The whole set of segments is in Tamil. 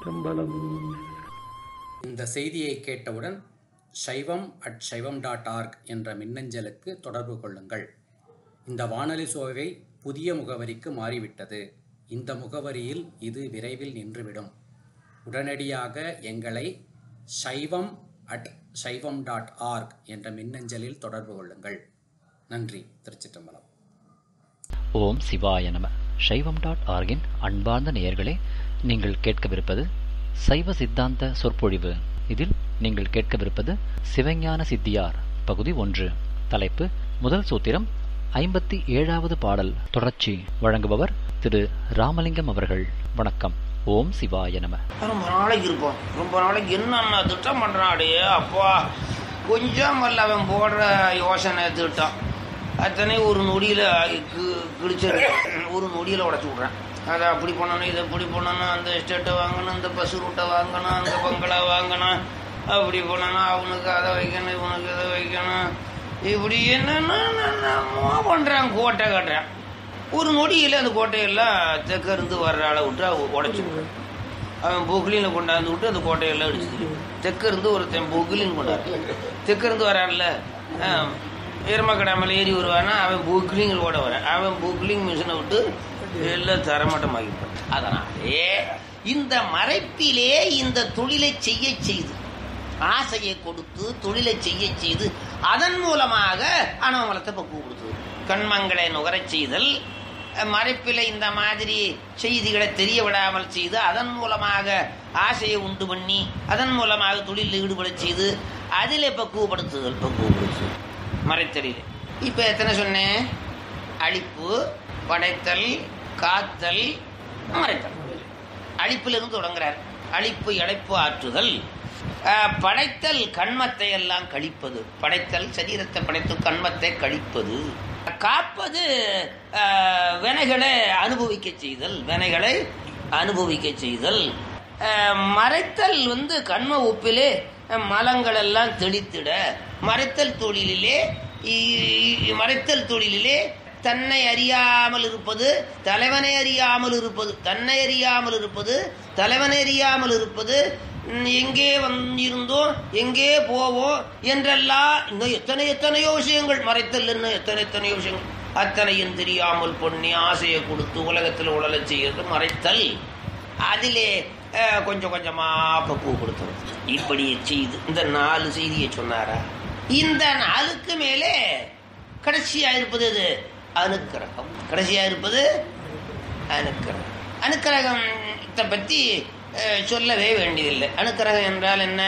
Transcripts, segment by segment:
திருச்சிற்றம்பலம் இந்த செய்தியை கேட்டவுடன் சைவம் அட் சைவம் டாட் ஆர்க் என்ற மின்னஞ்சலுக்கு தொடர்பு கொள்ளுங்கள் இந்த வானொலி சோவை புதிய முகவரிக்கு மாறிவிட்டது இந்த முகவரியில் இது விரைவில் நின்றுவிடும் உடனடியாக எங்களை சைவம் அட் சைவம் டாட் ஆர்க் என்ற மின்னஞ்சலில் தொடர்பு கொள்ளுங்கள் நன்றி திருச்சிற்றம்பலம் ஓம் சிவாய நம சைவம் டாட் ஆர்கின் அன்பார்ந்த நேயர்களே நீங்கள் கேட்கவிருப்பது சைவ சித்தாந்த சொற்பொழிவு இதில் நீங்கள் கேட்கவிருப்பது சிவஞான சித்தியார் பகுதி ஒன்று தலைப்பு முதல் சூத்திரம் ஐம்பத்தி ஏழாவது பாடல் தொடர்ச்சி வழங்குபவர் திரு ராமலிங்கம் அவர்கள் வணக்கம் ஓம் சிவாய நம ரொம்ப நாளைக்கு இருப்போம் ரொம்ப நாளைக்கு என்னென்ன திட்டம் பண்றான் அப்பா கொஞ்சம் அல்ல அவன் போடுற யோசனை திட்டம் அத்தனை ஒரு நொடியில கி- கிழிச்சிரு ஒரு நொடியில உடச்சு விட்றான் அதை அப்படி பண்ணணும் இதை இப்படி பண்ணணும் அந்த எஸ்டேட்டை வாங்கணும் இந்த பஸ் ரூட்டை வாங்கணும் அந்த பங்களா வாங்கணும் அப்படி பண்ணணும் அவனுக்கு அதை வைக்கணும் இவனுக்கு இதை வைக்கணும் இப்படி என்னென்னமோ பண்றான் கோட்டை கட்டுறான் ஒரு நொடியில் அந்த கோட்டையெல்லாம் தெற்க இருந்து வர்ற ஆளை விட்டு உடச்சு அவன் பொக்லினில் கொண்டாந்து விட்டு அந்த கோட்டையெல்லாம் அடிச்சு தெற்க இருந்து ஒருத்தன் பொக்லின் கொண்டாரு தெற்க இருந்து வரான்ல எருமக்கடை மேலே ஏறி வருவானா அவன் பொக்லிங்கில் ஓட வரான் அவன் பொக்லிங் மிஷினை விட்டு எல்லாம் தரமட்டமாகிப்பான் அதனாலே இந்த மறைப்பிலே இந்த தொழிலை செய்ய செய்து ஆசையை கொடுத்து தொழிலை செய்ய செய்து அதன் மூலமாக அனவமலத்தை பக்குவப்படுத்துவது கண்மங்களை நுகரச் செய்தல் மறைப்பில் இந்த மாதிரி செய்திகளை தெரிய விடாமல் செய்து அதன் மூலமாக ஆசையை உண்டு பண்ணி அதன் மூலமாக தொழிலில் ஈடுபடச் செய்து அதிலே பக்குவப்படுத்துதல் பக்குவப்படுத்துதல் மறைத்தலில் இப்போ எத்தனை சொன்னேன் அழிப்பு படைத்தல் காத்தல் மறைத்தல் அழிப்பிலிருந்து தொடங்குறார் அழிப்பு இழைப்பு ஆற்றுதல் அஹ், படைத்தல் கண்மத்தை எல்லாம் கழிப்பது படைத்தல் சரீரத்தை படைத்து கண்மத்தை கழிப்பது காப்பது அஹ், வினைகளை அனுபவிக்க செய்தல் வினைகளை அனுபவிக்க செய்தல் அஹ், மறைத்தல் வந்து கண்ம உப்பிலே அஹ், மலங்கள் எல்லாம் தெளித்திட மறைத்தல் தொழிலிலே இ- இ- மறைத்தல் தொழிலிலே தன்னை அறியாமல் இருப்பது தலைவனை அறியாமல் இருப்பது தன்னை அறியாமல் இருப்பது தலைவனை அறியாமல் இருப்பது ம், எங்கே வந்திருந்தோம் எங்கே போவோம் என்றெல்லாம் இன்னும் எத்தனை எத்தனையோ விஷயங்கள் மறைத்தல் இன்னும் எத்தனை எத்தனையோ விஷயங்கள் அத்தனையும் தெரியாமல் பொண்ணி ஆசையை கொடுத்து உலகத்தில் உழலச் செய்யறது மறைத்தல் அதிலே அஹ், கொஞ்சம் கொஞ்சமா பக்குவப்படுத்துறது இப்படி செய்து இந்த நாலு செய்தியை சொன்னாரா இந்த நாளுக்கு மேலே கடைசியா இருப்பது இது அனுக்கிரகம் கடைசியா இருப்பது அனுக்கிரகம் அனுக்கிரகத்தை பத்தி அஹ், சொல்லவே வேண்டியதில்லை அனுக்கிரகம் என்றால் என்ன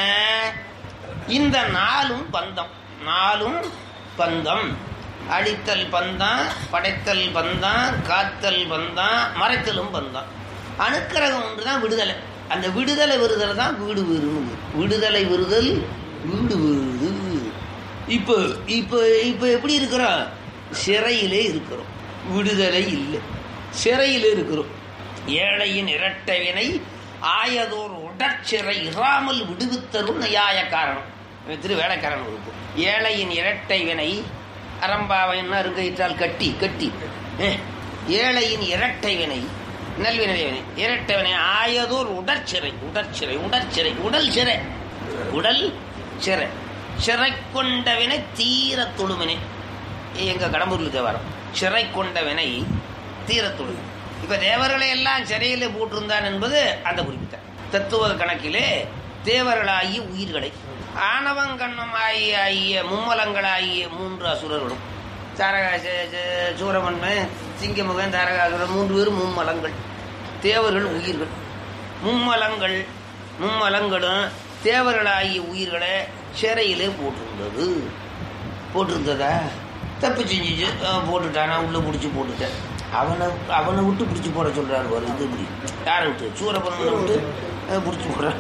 இந்த நாளும் பந்தம் நாளும் பந்தம் அழித்தல் பந்தம் படைத்தல் பந்தம் காத்தல் பந்தம் மறைத்தலும் பந்தம் அனுக்கிரகம் ஒன்று தான் விடுதலை அந்த விடுதலை விருதல் தான் வீடு வீடுன்னு விடுதலை விருதல் வீடு வீடு இப்போ இப்போ இப்போ எப்படி இருக்கிறோம் சிறையிலே இருக்கிறோம் விடுதலை இல்லை சிறையிலே இருக்கிறோம் ஏழையின் இரட்டைவினை ஆயதோர் உடற்சிறை இராமல் விடுவித்தரும் நியாய காரணம் இவன் திரு வேலைக்காரன் இருக்கு ஏழையின் இரட்டை வினை அரம்பாவைன்னா இருக்கையிட்டால் கட்டி கட்டி அஹ், ஏழையின் இரட்டை வினை நல்வினை வினை இரட்டை வினை ஆயதோர் உடற்சிறை உடற்சிறை உடற்சிறை உடல் சிறை உடல் சிறை சிறை கொண்டவினை தீர தொழுவினை எங்க கடம்பூர்ல தேவாரம் சிறை கொண்டவினை தீர தொழுவினை இப்ப தேவர்களை எல்லாம் சிறையிலே போட்டிருந்தான் என்பது அந்த குறிப்பிட்ட தத்துவ கணக்கிலே தேவர்களாகிய உயிர்களை ஆணவங்கண்ணமாகிய ஆகிய மும்மலங்களாகிய மூன்று அசுரர்களும் தாரகா ச- ச- சூரமன்மன் சிங்கமுகன் தாரகாசுரன் மூன்று பேரும் மும்மலங்கள் தேவர்கள் உயிர்கள் மும்மலங்கள் மும்மலங்களும் தேவர்களாகிய உயிர்களை சிறையிலே போட்டிருந்தது போட்டிருந்ததா தப்பு செஞ்சுச்சு அஹ் போட்டுட்டானா உள்ள பிடிச்சி போட்டுட்டேன் அவனை அவனை விட்டு பிடிச்சி போட சொல்றாரு பாரு இது இப்படி யாரை விட்டு சூரபன்மனை விட்டு அஹ், பிடிச்சி போடுறான்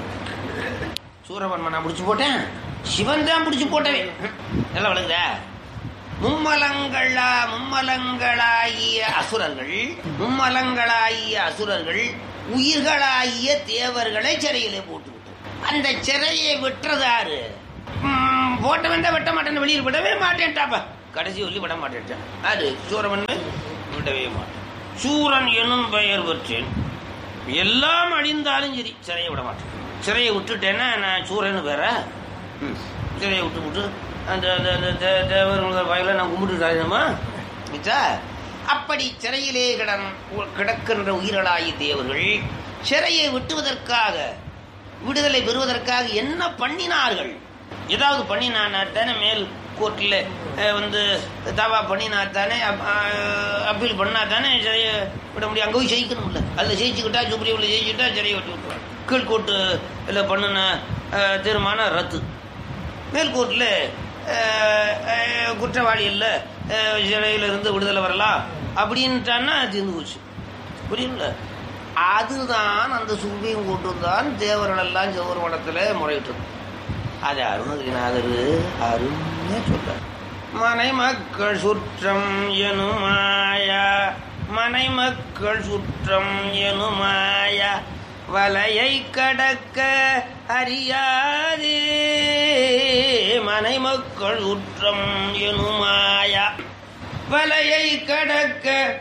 சூரபன்மனை பிடிச்சி போட்டேன் சிவன் தான் பிடிச்சி போட்டவன் நல்லா விளங்குதா மும்மலங்களா மும்மலங்களாகிய அசுரர்கள் மும்மலங்களாகிய அசுரர்கள் உயிர்களாகிய தேவர்களை சிறையிலே போட்டு விட்டது அந்த சிறையை விட்டுறதாரு ம், போட்டவன் தான் வெட்ட மாட்டேன் வெளியில் விடவே மாட்டேன்ட்டாப்பா கடைசி சொல்லி விட மாட்டேன்ட்டான் அது சூரமன் விடவே மாட்டேன் சூரன் எனும் பெயர் பெற்றேன் எல்லாம் அழிந்தாலும் சரி சிறையை விட மாட்டேன் சிறையை விட்டுட்டேன்னா நான் சூரன்னு வேற ம். சிறையை விட்டு விட்டு அந்த அந்த அந்த தே- தேவர்கள் வாயில நான் கும்பிட்டு சாயணுமா மிச்சா அப்படி சிறையிலே கிடன் கிடக்கின்ற உயிர்களாகி தேவர்கள் சிறையை விட்டுவதற்காக விடுதலை பெறுவதற்காக என்ன பண்ணினார்கள் ஏதாவது பண்ணினானா தானே மேல் கோர்ட்டில் வந்து தாவா பண்ணினா தானே அப்- அஹ், அப்பீல் பண்ணா தானே சிறையை விட முடியும் அங்கே போய் ஜெயிக்கணும்ல அதில் ஜெயிச்சுக்கிட்டா சுப்ரீமில் ஜெயிச்சுக்கிட்டா சிறையை விட்டு விட்டுருவாங்க கீழ்கோர்ட்டு இல்லை பண்ணின அஹ், தீர்மானம் ரத்து மேல்கோர்ட்டில் குற்றவாளி இல்லை சிறையில் இருந்து விடுதலை வரலாம் அப்படின்ட்டான்னா தீர்ந்து போச்சு புரியுங்கள அதுதான் அந்த சுப்ரீம் கோர்ட்டு தான் தேவர்கள் எல்லாம் செவ்வொரு மடத்தில் முறையிட்டது அது அருணகிரிநாதர் அருமையா சொல்றார் மனை மக்கள் சுற்றம் எனுமாயா மனை மக்கள் சுற்றம் எனுமாயா வலையை கடக்க அறியாதே மனை மக்கள் சுற்றம் எனுமாயா வலையை கடக்க